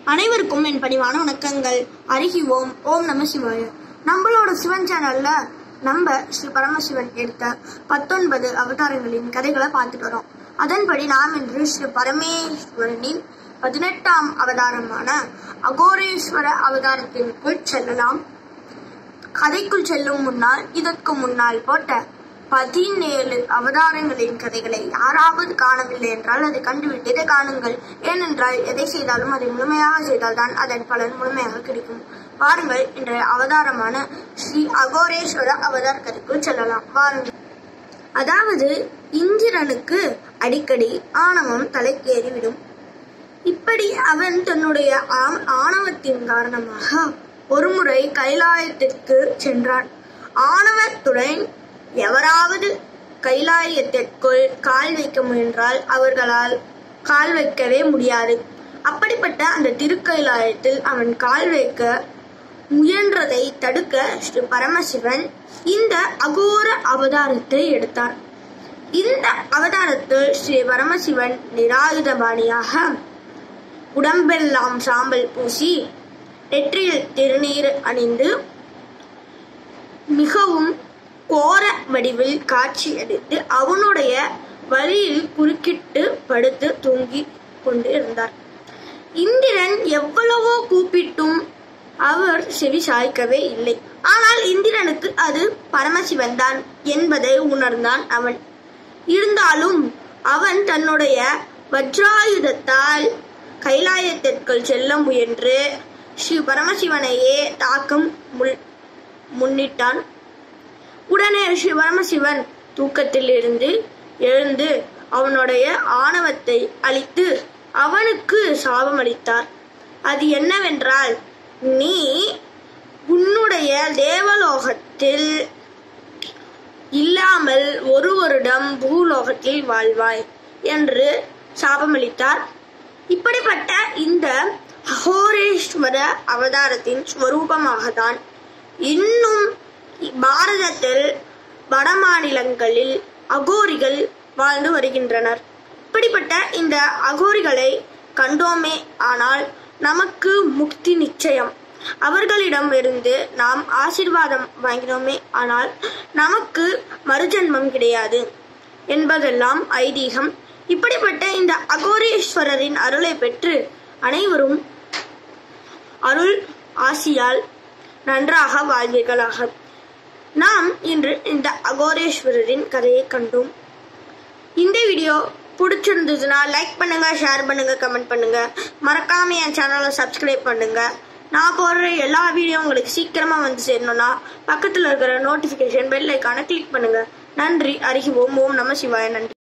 அனைவருக்கும் என் பணிவான வணக்கங்கள் அருகி ஓம் ஓம் நம சிவாய நம்மளோட சிவன் சேனல்ல நம்ம ஸ்ரீ பரமசிவன் எடுத்த பத்தொன்பது அவதாரங்களின் கதைகளை பார்த்துட்டு வரோம் அதன்படி நாம் இன்று ஸ்ரீ பரமேஸ்வரனின் பதினெட்டாம் அவதாரமான அகோரேஸ்வர அவதாரத்திற்குள் செல்லலாம் கதைக்குள் செல்லும் முன்னால் இதற்கு முன்னால் போட்ட பதினேழு அவதாரங்களின் கதைகளை யாராவது காணவில்லை என்றால் அதை கண்டுவிட்டு இதை காணுங்கள் ஏனென்றால் எதை செய்தாலும் அதை முழுமையாக செய்தால்தான் அதன் பலன் முழுமையாக கிடைக்கும் வாருங்கள் இன்றைய அவதாரமான ஸ்ரீ அகோரேஸ்வர அவதார கதைக்குள் செல்லலாம் வாருங்கள் அதாவது இந்திரனுக்கு அடிக்கடி ஆணவம் தலைக்கேறிவிடும் இப்படி அவன் தன்னுடைய ஆம்- ஆணவத்தின் காரணமாக ஒருமுறை கைலாயத்திற்கு சென்றான் ஆணவத்துடன் எவராவது கைலாயத்திற்குள் கால் வைக்க முயன்றால் அவர்களால் கால் வைக்கவே முடியாது அப்படிப்பட்ட அந்த திருக்கைலாயத்தில் அவன் கால் வைக்க முயன்றதை தடுக்க ஸ்ரீ பரமசிவன் இந்த அகோர அவதாரத்தை எடுத்தார் இந்த அவதாரத்தில் ஸ்ரீ பரமசிவன் நிராயுதபாணியாக உடம்பெல்லாம் சாம்பல் பூசி நெற்றியில் திருநீர் அணிந்து மிகவும் கோர வடிவில் காட்சி அளித்து அவனுடைய வழியில் குறுக்கிட்டு படுத்து தூங்கிக் கொண்டு இருந்தார் இந்திரன் எவ்வளவோ கூப்பிட்டும் அவர் செவி சாய்க்கவே இல்லை ஆனால் இந்திரனுக்கு அது பரமசிவன் தான் என்பதை உணர்ந்தான் அவன் இருந்தாலும் அவன் தன்னுடைய வஜ்ராயுதத்தால் கைலாயத்திற்குள் செல்ல முயன்று ஸ்ரீ பரமசிவனையே தாக்கம் முல் முன்னிட்டான் உடனே ஸ்ரீ பரமசிவன் தூக்கத்தில் இருந்து எழுந்து அவனுடைய ஆணவத்தை அழித்து அவனுக்கு சாபம் அளித்தார் அது என்னவென்றால் நீ உன்னுடைய தேவலோகத்தில் இல்லாமல் ஒரு வருடம் பூலோகத்தில் வாழ்வாய் என்று சாபமளித்தார் இப்படிப்பட்ட இந்த அகோரேஸ்வர அவதாரத்தின் ஸ்வரூபமாக தான் இன்னும் பாரதத்தில் வடமாநிலங்களில் அகோரிகள் வாழ்ந்து வருகின்றனர் இப்படிப்பட்ட இந்த அகோரிகளை கண்டோமே ஆனால் நமக்கு முக்தி நிச்சயம் அவர்களிடம் இருந்து நாம் ஆசீர்வாதம் வாங்கினோமே ஆனால் நமக்கு மறுஜன்மம் கிடையாது என்பதெல்லாம் ஐதீகம் இப்படிப்பட்ட இந்த அகோரேஸ்வரரின் அருளை பெற்று அனைவரும் அருள் ஆசியால் நன்றாக வாழ்வீர்களாக நாம் இன்று இந்த அகோரேஸ்வரரின் கதையை கண்டோம் இந்த வீடியோ பிடிச்சிருந்ததுன்னா லைக் பண்ணுங்க ஷேர் பண்ணுங்க கமெண்ட் பண்ணுங்க மறக்காம என் சேனலை சப்ஸ்கிரைப் பண்ணுங்க நான் போடுற எல்லா வீடியோ உங்களுக்கு சீக்கிரமா வந்து சேரணும்னா பக்கத்துல இருக்கிற நோட்டிபிகேஷன் பெல் ஐக்கான கிளிக் பண்ணுங்க நன்றி அருகி ஓம் ஓம் நம சிவாய நன்றி